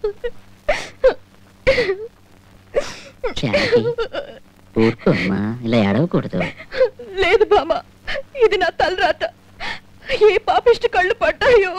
జానకి ఊరుకో అమ్మా ఇలా ఏడవకూడదు లేదు బామ్మ ఇది నా తలరాత ఏ పాపిష్టి కళ్ళు పడ్డాయో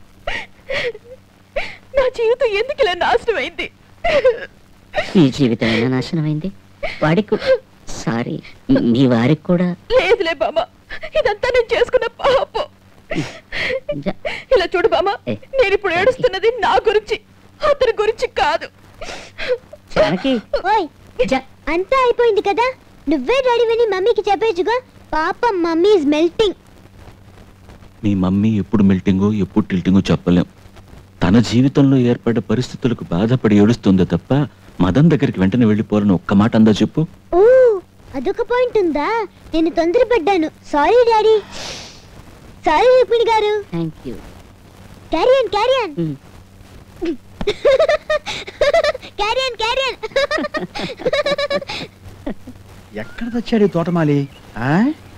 నా జీవితం ఎందుకు ఇలా నాశనం అయింది నీ జీవితం ఎలా నాశనమైంది వాడికి సారీ మీ వారికి కూడా లేదులే బామ్మ ఇదంతా నేను చేసుకున్న పాపం జ- ఇలా చూడు బామ్మ ఏ. నేను ఇప్పుడు ఏడుస్తున్నది నా గురించి అతని గురించి కాదు జానకి ఓయ్ జ- అంతా అయిపోయింది కదా నువ్వే రెడీవని మమ్మీకి చెప్పేచ్చుగా పాపం మమ్మీ ఇస్ మెల్టింగ్ మీ మమ్మీ ఎప్పుడు మెల్టింగో ఎప్పుడు టిల్టింగో చెప్పలేం తన జీవితంలో ఏర్పడ్డ పరిస్థితులకు బాధపడి ఏడుస్తుందో తప్ప మదన్ దగ్గరికి వెంటనే వెళ్ళిపోవాలని ఒక్క మాట అందా చెప్పు ఓ అదొక పాయింట్ ఉందా నేను తొందరపడ్డాను sorry daddy sorry Rukmini garu thank you క్యారియన్ క్యారియన్ ఉమ్. క్యారియన్ క్యారియన్ ఎక్కడ తెచ్చాడు ఈ తోటమాలి ఆ?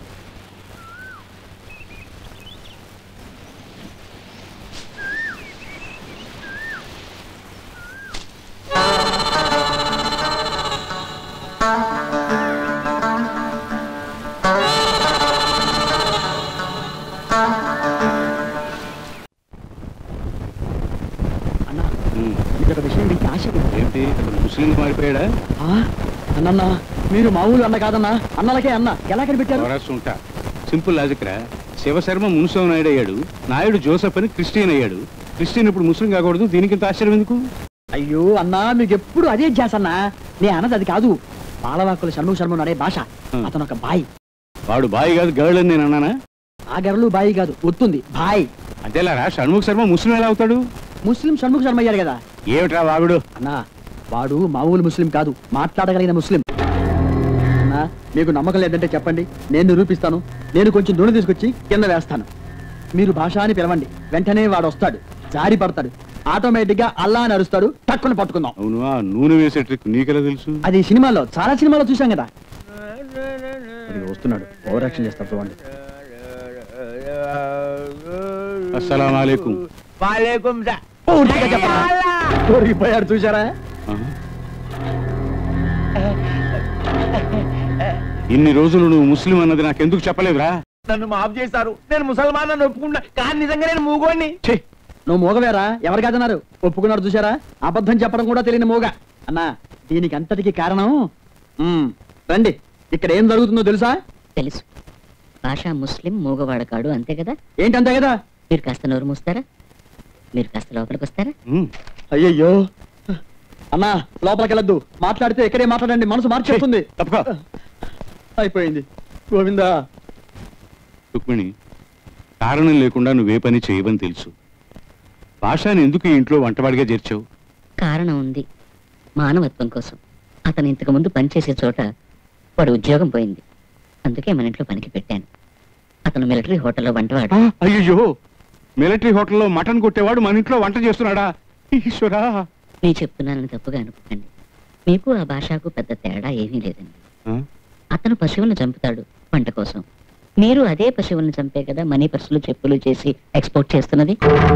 అన్నా ఇదొక విషయం మీకు ఆశ ఏంటి ముస్లిం మారిపోయాడా అన్నన్నా మీరు మా ఊరు అన్న కాదన్నా అన్నలకే అన్న ఎలా కనిపెట్టారు ఉంటా సింపుల్ లాజిక్ రా శివశర్మ మున్సవ నాయుడు అయ్యాడు నాయుడు జోసఫ్ అని క్రిస్టియన్ అయ్యాడు క్రిస్టియన్ ఇప్పుడు ముస్లిం కాకూడదు దీనికి ఇంత ఆశ్చర్యం ఎందుకు అయ్యో అన్నా మీకు ఎప్పుడు అదే చేసన్నా నే అన్నది అది కాదు బాలవాకుల శర్మ శర్మ నడే భాష Hmm. అతను ఒక బాయ్ వాడు బాయ్ కాదు గర్ల్ అని నేను అన్నానా ఆ గర్లు బాయి కాదు ఒత్తుంది బాయ్ అంతేలా రా షణ్ముఖ శర్మ ముస్లిం ఎలా అవుతాడు ముస్లిం షణ్ముఖ శర్మ అయ్యాడు కదా ఏమిట్రా వాగుడు అన్నా వాడు మామూలు ముస్లిం కాదు మాట్లాడగలిగిన ముస్లిం అన్నా మీకు నమ్మకం లేదంటే చెప్పండి నేను నిరూపిస్తాను నేను కొంచెం నూనె తీసుకొచ్చి కింద వేస్తాను మీరు భాష అని పిలవండి వెంటనే వాడు వస్తాడు జారి పడతాడు ఆటోమేటిక్ గా అల్లా అని అరుస్తాడు టక్కుని పట్టుకుందాం అవును ఆ నూనె వేసే ట్రిక్ నీకెలా తెలుసు అది సినిమాలో చాలా సినిమాలో చూసాం కదా అది వస్తున్నాడు ఓవర్ యాక్షన్ చేస్తాడు చూడండి అస్సలం అలైకుం పూర్తిగా చెప్పరా? దొరికిపోయాడు చూసారా ఇన్ని రోజులు నువ్వు ముస్లిం అన్నది నాకెందుకు చెప్పలేదురా నన్ను మాఫ్ చేశారు నేను ముసల్మాన్ అని ఒప్పుకున్నా కానీ నిజంగా నేను మూగోడిని ఛీ నువ్వు మూగవేరా ఎవరు కాదన్నారు ఒప్పుకున్నాడు చూసారా అబద్ధం చెప్పడం కూడా తెలియని మూగ అన్నా దీనికి అంతటికి కారణం మ్మ్, రండి ఇక్కడ ఏం జరుగుతుందో తెలుసా తెలుసు భాష ముస్లిం మూగవాడకాడు అంతే కదా ఏంటంతే కదా మీరు కాస్త నోరు మూస్తారా మీరు కాస్త లోపలికి వస్తారా ఉమ్. అయ్యయ్యో అన్నా లోపలికి వెళ్ళొద్దు మాట్లాడితే ఇక్కడే మాట్లాడండి మనసు మార్చేస్తుంది తప్పుకో అయిపోయింది గోవిందా రుక్మిణి కారణం లేకుండా నువ్వే పని చేయవని తెలుసు భాషని ఎందుకు ఈ ఇంట్లో వంటవాడిగా చేర్చావు కారణం ఉంది మానవత్వం కోసం అతను ఇంతకు ముందు పనిచేసే చోట వాడు ఉద్యోగం పోయింది అందుకే మన ఇంట్లో పనికి పెట్టాను అతను మిలిటరీ హోటల్లో వంటవాడు అయ్యో మిలిటరీ హోటల్లో మటన్ కొట్టేవాడు మన ఇంట్లో వంట చేస్తున్నాడా ఈశ్వరా నేను చెప్తున్నానని తప్పుగా అనుకోకండి మీకు ఆ భాషకు పెద్ద తేడా ఏమీ లేదండి ఆ? అతను పశువులను చంపుతాడు వంట కోసం మీరు అదే పశువులను చంపే కదా మనీ పర్సులు చెప్పులు చేసి ఎక్స్పోర్ట్ చేస్తున్నది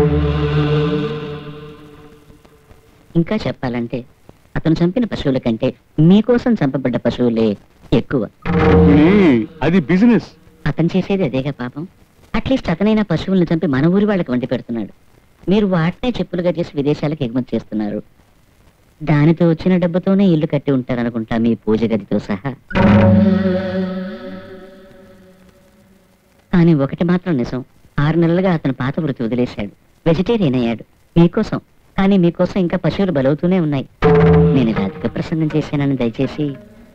ఇంకా చెప్పాలంటే అతను చంపిన పశువుల కంటే మీకోసం చంపబడ్డ పశువులే ఎక్కువ రుక్మిణి, అది బిజినెస్ అతను చేసేది అదేగా పాపం అట్లీస్ట్ అతనైనా పశువులను చంపి మన ఊరి వాళ్ళకి వండి పెడుతున్నాడు మీరు వాటినే చెప్పులుగా చేసి విదేశాలకు ఎగుమతి చేస్తున్నారు దానితో వచ్చిన డబ్బుతోనే ఇల్లు కట్టి ఉంటారనుకుంటా మీ పూజ గదితో సహా కానీ ఒకటి మాత్రం నిజం ఆరు నెలలుగా అతను పాత వృత్తి వదిలేశాడు వెజిటేరియన్ అయ్యాడు మీకోసం కానీ మీకోసం ఇంకా పశువులు బలవుతూనే ఉన్నాయి నేను ఇలా అధిక ప్రసంగం చేశానని దయచేసి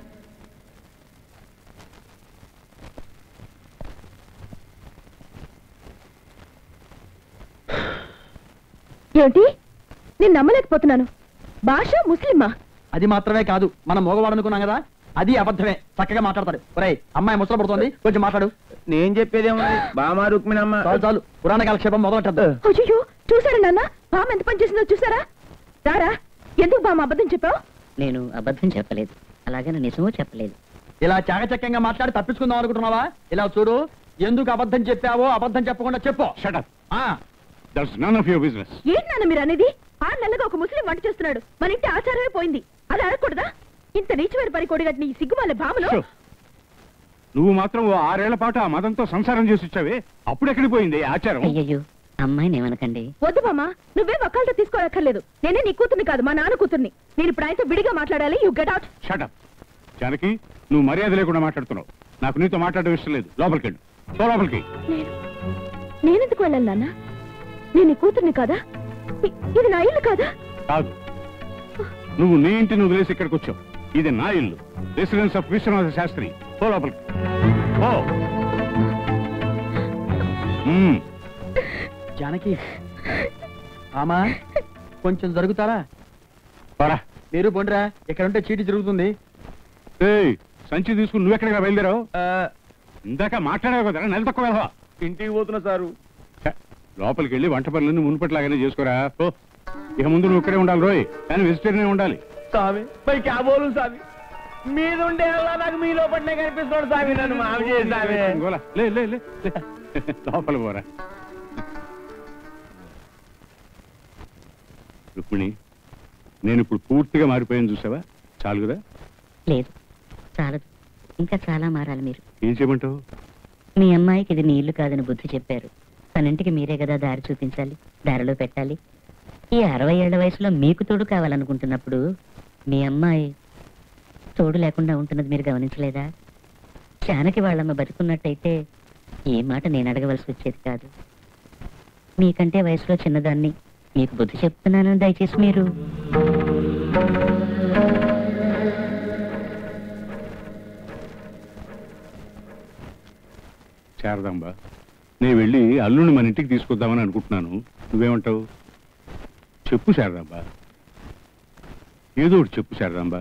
ఏమిటి నేను నమ్మలేకపోతున్నాను భాష ముస్లిమా అది మాత్రమే కాదు మనం మోగవాడు అనుకున్నాం కదా అది అబద్ధమే చక్కగా మాట్లాడతాడు ఒరేయ్ అమ్మాయి ముసలు పడుతోంది కొంచెం మాట్లాడు నేను చెప్పేదేమో బామా రుక్మిణమ్మ చాలు చాలు పురాణ కాలక్షేపం మొదలెట్టద్దు అయ్యో చూసారా నాన్న బామ్మ ఎంత పని చేసిందో చూసారా రారా ఎందుకు బామ్మ అబద్ధం చెప్పావు నేను అబద్ధం చెప్పలేదు అలాగని నిజమూ చెప్పలేదు ఇలా చాకచక్యంగా మాట్లాడి తప్పించుకుందాం అనుకుంటున్నావా ఇలా చూడు ఎందుకు అబద్ధం చెప్పావో అబద్ధం చెప్పకుండా చెప్పు shut up ah that's none of your business ఏంటి నాన్న మీరు అనేది ఆరు నెలలుగా ఒక ముస్లిం వంట చేస్తున్నాడు మన ఇంటి ఆచారమే పోయింది అది అడగకూడదా ఇంత నీచమైన పని కొడిగట్టిన ఈ సిగ్గుమాల భామలో షో. నువ్వు మాత్రం ఓ ఆరేళ్ల పాటు ఆ మదంతో సంసారం చేసి వచ్చావే అప్పుడు ఎక్కడికి పోయింది ఈ ఆచారం అయ్యయ్యో అమ్మాయిని ఏమనకండి వద్దు మామా నువ్వే వకాలతో తీసుకోనక్కర్లేదు నేనే నీ కూతుర్ని కాదు మా నాన్న కూతుర్ని నేను ఇప్పుడు ఆయనతో విడిగా మాట్లాడాలి you get out shut up Janaki నువ్వు మర్యాద లేకుండా మాట్లాడుతున్నావు నాకు నీతో మాట్లాడడం ఇష్టం లేదు లోపలికి వెళ్ళు పో లోపలికి నేను నేనెందుకు వెళ్ళాలి నాన్న నేను నీ కూతుర్ని కాదా ఇ- ఇది నా ఇల్లు కాదా కాదు నువ్వు నీ ఇంటిని వదిలేసి ఇక్కడికి వచ్చావు ఇది నా ఇల్లు రెసిడెన్స్ ఆఫ్ విశ్వనాథ శాస్త్రి పో లోపలికి పో మ్మ్. జానకి ఆమా కొంచెం జరుగుతారా పోరా మీరు పొండిరా ఇక్కడ ఉంటే చీటి జరుగుతుంది ఏయ్ సంచి తీసుకుని నువ్వు ఎక్కడికి బయలుదేరావు ఇందాక మాట్లాడావు కదా నెల తక్కువ వెళ్ళవా ఇంటికి పోతున్నా సారు ఛ, లోపలికి వెళ్ళి వంట పనులన్నీ మునుపట్లాగానే చేసుకోరా పో ఇక ముందు నువ్వు ఇక్కడే ఉండాలి రోయ్ కానీ వెజిటేరియన్ ఉండాలి స్వామి మరి క్యా బోలు స్వామి మీద ఉండే నాకు మీ లోపలనే కనిపిస్తున్నాడు స్వామి నన్ను మామి చేసి స్వామి గోలా, లే లే లే లే. లోపల పోరా రుక్మిణి నేను ఇప్పుడు పూర్తిగా మారిపోయాను చూసావా చాలు కదా లేదు చాలదు ఇంకా చాలా మారాలి మీరు ఏం చేయమంటావు మీ అమ్మాయికి ఇది నీ ఇల్లు కాదని బుద్ధి చెప్పారు తనంటికి మీరే కదా దారి చూపించాలి దారిలో పెట్టాలి ఈ అరవై ఏళ్ల వయసులో మీకు తోడు కావాలనుకుంటున్నప్పుడు మీ అమ్మాయి తోడు లేకుండా ఉంటున్నది మీరు గమనించలేదా చానకి వాళ్ళమ్మ బతుకున్నట్టయితే ఏ మాట నేను అడగవలసి వచ్చేది కాదు మీకంటే వయసులో చిన్నదాన్ని మీకు బుద్ధి చెప్తున్నాను దయచేసి మీరు శారదాంబ నేను వెళ్ళి అల్లుని మన ఇంటికి తీసుకొద్దామని అనుకుంటున్నాను నువ్వేమంటావు చెప్పు శారదాంబ ఏదో ఒకటి చెప్పు శారదాంబ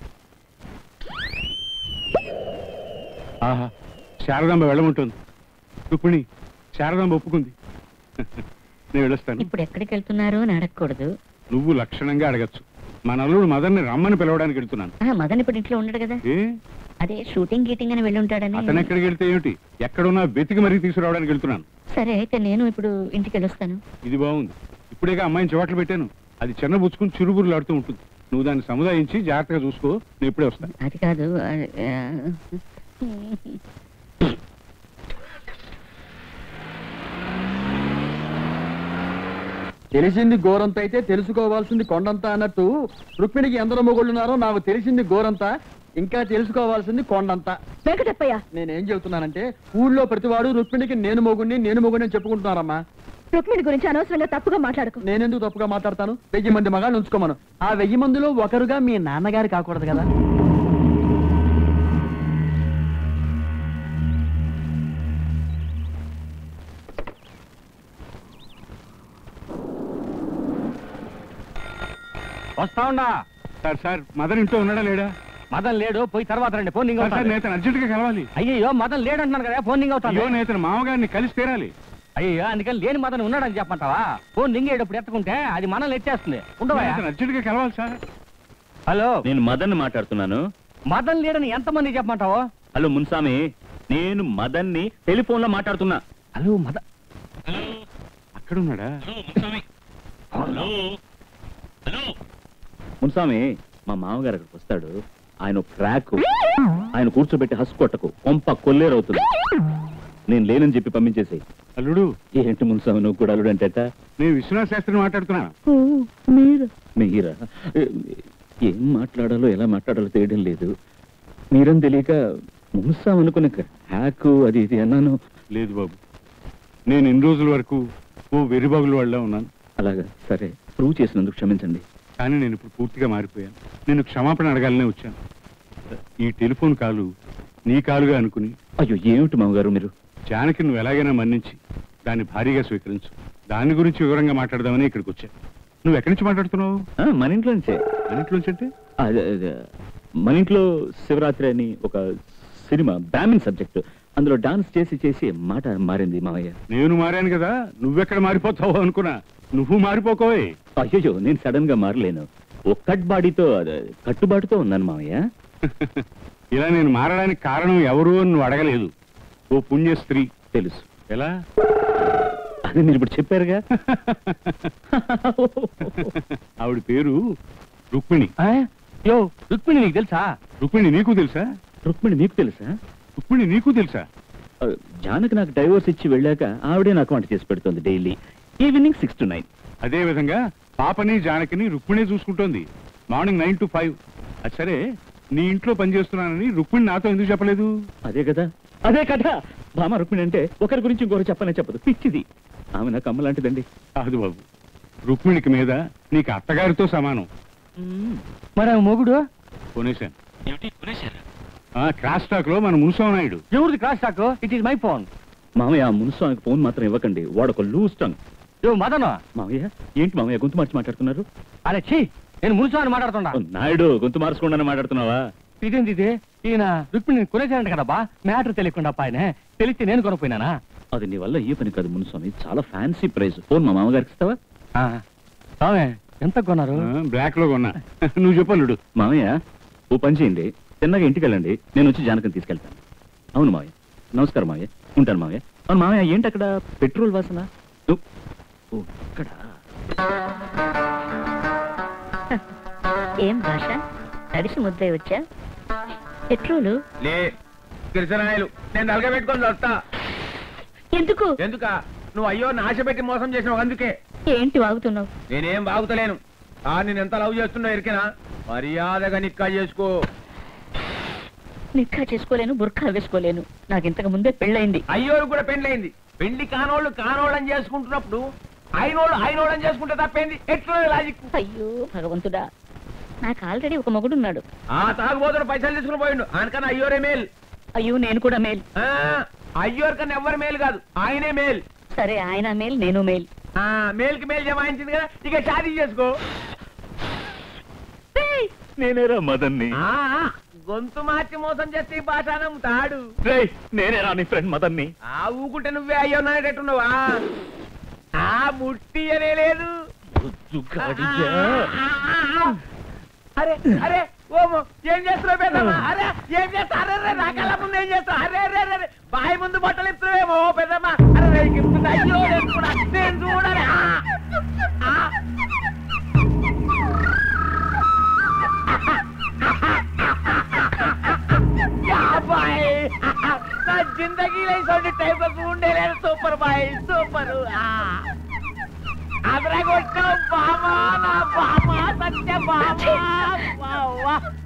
ఆహా శారదాంబ వెళ్ళమంటుంది రుక్మిణి శారదాంబ ఒప్పుకుంది నేను వెళ్ళొస్తాను ఇప్పుడు ఎక్కడికి వెళ్తున్నారు అని అడగకూడదు నువ్వు లక్షణంగా అడగచ్చు మన అల్లుడు మదర్ని రమ్మని పిలవడానికి వెళ్తున్నాను ఆ, మదన్ ఇప్పుడు ఇంట్లో ఉండడు కదా ఏ అదే షూటింగ్ గీటింగ్ అని వెళ్ళి ఉంటాడని అతను ఎక్కడికి వెళ్తే ఏమిటి ఎక్కడున్నా వెతికి మరీ తీసుకురావడానికి వెళ్తున్నాను సరే అయితే నేను ఇప్పుడు ఇంటికి వెళ్ళొస్తాను ఇది బాగుంది ఇప్పుడేగా అమ్మాయిని చివాట్లు పెట్టాను అది చిన్న బుచ్చుకుని చిరుబురులు ఆడుతూ ఉంటుంది నువ్వు దాన్ని సముదాయించి జాగ్రత్తగా చూసుకో నేను ఇప్పుడే వస్తాను అది కాదు ఆ, ఆ, తెలిసింది గోరంత అయితే తెలుసుకోవాల్సింది కొండంత అన్నట్టు రుక్మిణికి ఎందరో మొగుళ్ళున్నారో నాకు తెలిసింది గోరంత ఇంకా తెలుసుకోవాల్సింది కొండంత వెంకటప్పయ్య నేనేం చెబుతున్నానంటే ఊళ్ళో ప్రతివాడు రుక్మిణికి నేను మొగుడిని నేను మొగుడిని అని చెప్పుకుంటున్నారమ్మా రుక్మిణి గురించి అనవసరంగా తప్పుగా మాట్లాడకు నేనెందుకు తప్పుగా మాట్లాడతాను వెయ్యి మంది మగాళ్ళు ఉంచుకోమను ఆ వెయ్యి మందిలో ఒకరుగా మీ నాన్నగారు కాకూడదు కదా వస్తా ఉన్నా సార్ సార్ మదర్ ఇంట్లో ఉన్నాడా లేడా మదన్ లేడు పోయి తర్వాత రండి ఫోన్ సార్, సార్ నేతను అర్జెంటుగా కలవాలి అయ్యో మదన్ లేడు అంటున్నాను కదా ఫోన్ రింగ్ అయ్యో నేతను మామగారిని కలిసి తీరాలి అయ్యో అందుకని లేని మదన్ ఉన్నాడని చెప్పమంటావా ఫోన్ రింగ్ అయ్యేటప్పుడు ఎత్తుకుంటే అది మనల్ని ఎత్తేస్తుంది ఉండవా నేతను అర్జెంటుగా కలవాలి సార్ హలో నేను మదన్ మాట్లాడుతున్నాను మదన్ లేడని ఎంతమంది చెప్పమంటావు హలో మున్సామి నేను మదన్ని టెలిఫోన్ లో మాట్లాడుతున్నా హలో మద అక్కడ ఉన్నాడా మున్సామి మా మామగారు అక్కడికి వస్తాడు ఆయన ఒక క్రాక్ ఆయన కూర్చోబెట్టి హస్ కొట్టకు కొంప కొల్లేరవుతుంది నేను లేనని చెప్పి పంపించేసి అల్లుడు ఏంటి మున్సామి నువ్వు కూడా అల్లుడు అంటే ఎట్టా? నేను విశ్వనాథ శాస్త్రిని మాట్లాడుతున్నా మీరా ఏ- ఏం మాట్లాడాలో ఎలా మాట్లాడాలో తెలియడం లేదు మీరని తెలియక మున్సాం అనుకుని హ్యాక్ అది ఇది అన్నాను లేదు బాబు నేను ఇన్ని రోజుల వరకు ఓ వెరిబాగుల వాళ్ళ ఉన్నాను అలాగా సరే ప్రూవ్ చేసినందుకు క్షమించండి కానీ నేను ఇప్పుడు పూర్తిగా మారిపోయాను నేను క్షమాపణ అడగాలనే వచ్చాను ఈ టెలిఫోన్ కాలు నీ కాలుగా అనుకుని అయ్యో ఏమిటి మామగారు మీరు జానకి నువ్వు ఎలాగైనా మన్నించి దాన్ని భారీగా స్వీకరించు దాని గురించి వివరంగా మాట్లాడదామని ఇక్కడికి వచ్చాను నువ్వు ఎక్కడి నుంచి మాట్లాడుతున్నావు ఆ, మన ఇంట్లో నుంచే అన్నింటిలోంచి అంటే అదే, అదే. మన ఇంట్లో శివరాత్రి అని ఒక సినిమా బ్రాహ్మిన్ సబ్జెక్ట్ అందులో డాన్స్ చేసి చేసి మాట మారింది మావయ్య నేను మారాను కదా నువ్వెక్కడ మారిపోతావు అనుకున్నా నువ్వు మారిపోకోవే అయ్యో నేను సడన్ గా మారలేను ఒక్కట్ బాడీతో అదే, కట్టుబాటుతో ఉన్నాను మావయ్య ఇలా నేను మారడానికి కారణం ఎవరు అని నువ్వు అడగలేదు ఓ పుణ్య స్త్రీ తెలుసు ఎలా అదే మీరు ఇప్పుడు చెప్పారుగా ఆవిడ పేరు రుక్మిణి యో రుక్మిణి నీకు తెలుసా రుక్మిణి నీకు తెలుసా రుక్మిణి మీకు తెలుసా రుక్మిణి నీకు తెలుసా ఆ, జానకి నాకు డైవోర్స్ ఇచ్చి వెళ్ళాక ఆవిడే నాకు వంట చేసి పెడుతుంది daily evening six to nine అదే విధంగా పాపని జానకిని రుక్మిణి చూసుకుంటోంది మార్నింగ్ నైన్ టు ఫైవ్ అది సరే నీ ఇంట్లో పనిచేస్తున్నానని రుక్మిణి నాతో ఎందుకు చెప్పలేదు అదే కదా అదే కథ భామ రుక్మిణి అంటే ఒకరి గురించి ఇంకొకరు చెప్పనే చెప్పదు పిచ్చిది ఆమె నాకు అమ్మ లాంటిదండి కాదు బాబు రుక్మిణికి మీద నీకు అత్తగారితో సమానం మరి ఆ మొగుడు కొనేశాను ఆ, క్రాస్ టాక్ లో మన మునుస్వామి ఎవరిది cross talk it is my phone మామయ్య ఆ మునుస్వామికి ఫోన్ మాత్రం ఇవ్వకండి వాడు ఒక లూజ్ టంగ్ యో మదన మామయ్య ఏంటి మామయ్య గొంతు మార్చి మాట్లాడుతున్నారు అరే ఛీ నేను మునుసాన్ని మాట్లాడుతున్నా ఓ, నాయుడు గొంతు మార్చుకుండా మాట్లాడుతున్నావా ఇదేంటి ఇది ఈయన రుక్మిణిని కొనేసాడంట కదా బా మ్యాటర్ తెలియకుండా ఆయన తెలిస్తే నేను కొనపోయినానా అది నీ వల్ల ఈ పని కాదు మునుస్వామి చాలా ఫ్యాన్సీ ప్రైజ్ ఫోన్ మా మామగారికి ఇస్తావా స్వామి ఎంత కొన్నారు బ్లాక్ లో కొన్నా నువ్వు చెప్పలుడు మామయ్య ఓ పని చేయండి చిన్నగా ఇంటికి వెళ్ళండి నేను వచ్చి జానకని తీసుకెళ్తాను అవును మావయ్య నమస్కారం మావయ్య ఉంటాను మావయ్య అవును మావయ్య ఏంటి అక్కడ పెట్రోల్ వాసన ఓ, ఓ, ఇక్కడ ఏం భాష తడిసి ముద్దై వచ్చా పెట్రోలు లే కిరసనాయలు నేను నలగ పెట్టుకొని వస్తా ఎందుకు ఎందుక నువ్వు అయ్యో నాశ పెట్టి మోసం చేసినావు అందుకే ఏంటి వాగుతున్నావు నేనేం బాగుతలేను ఆ నేను ఎంత లవ్ చేస్తున్నా ఎరికేనా మర్యాదగా నిక్కా చేసుకో నిక్కా చేసుకోలేను బుర్ఖా వేసుకోలేను నాకు ఇంతకు ముందే పెళ్ళైంది అయ్యోరు కూడా పెండ్లైంది పెళ్లి కానోళ్ళు కానోళ్ళని చేసుకుంటున్నప్పుడు అయినోళ్ళు అయినోళ్ళని చేసుకుంటే తప్పేంది ఎట్లా లాజిక్ అయ్యో భగవంతుడా నాకు ఆల్రెడీ ఒక మొగుడున్నాడు ఆ తాగుబోతుడు పైసలు తీసుకుని పోయిండు ఆయనకన్నా అయ్యోరే మేల్ అయ్యో నేను కూడా మేల్ ఆ, అయ్యోరు కన్నా ఎవ్వరు మేలు కాదు ఆయనే మేల్ సరే ఆయన మేల్ నేను మేల్ ఆ మేల్కి మేల్ జమాయించింది కదా ఇక షాదీ చేసుకో నేనేరా మదన్ని ఆ, ఆ, గొంతు మార్చి మోసం చేస్తే ఈ భాష నమ్ముతాడు రేయ్, నేనేరా నీ ఫ్రెండ్ మదన్ని ఆ ఊకుంటే నువ్వే అయ్యో నాయటట్టున్నావా ఆ ముట్టి అనే లేదు అరే అరే ఓమో ఏం చేస్తున్నావు పెద్దమ్మా అరే ఏం చేస్తా అరే రే నా కళ్ళ ముందు ఏం చేస్తావు అరే రే రే రే, బాయి ముందు బట్టలు ఇస్తున్నావేమో పెద్దమ్మా అరే రే గిఫ్ట్ అయ్యో నేను కూడా నేను చూడాలి ఆ, ఆ. యా బాయ్ నా జిందగీలో ఇటువంటి టైప్ ఆఫ్ ఉండేలేదు సూపర్ బాయ్ సూపర్ అదరగొట్టావు బామా నా బామా సత్య బామా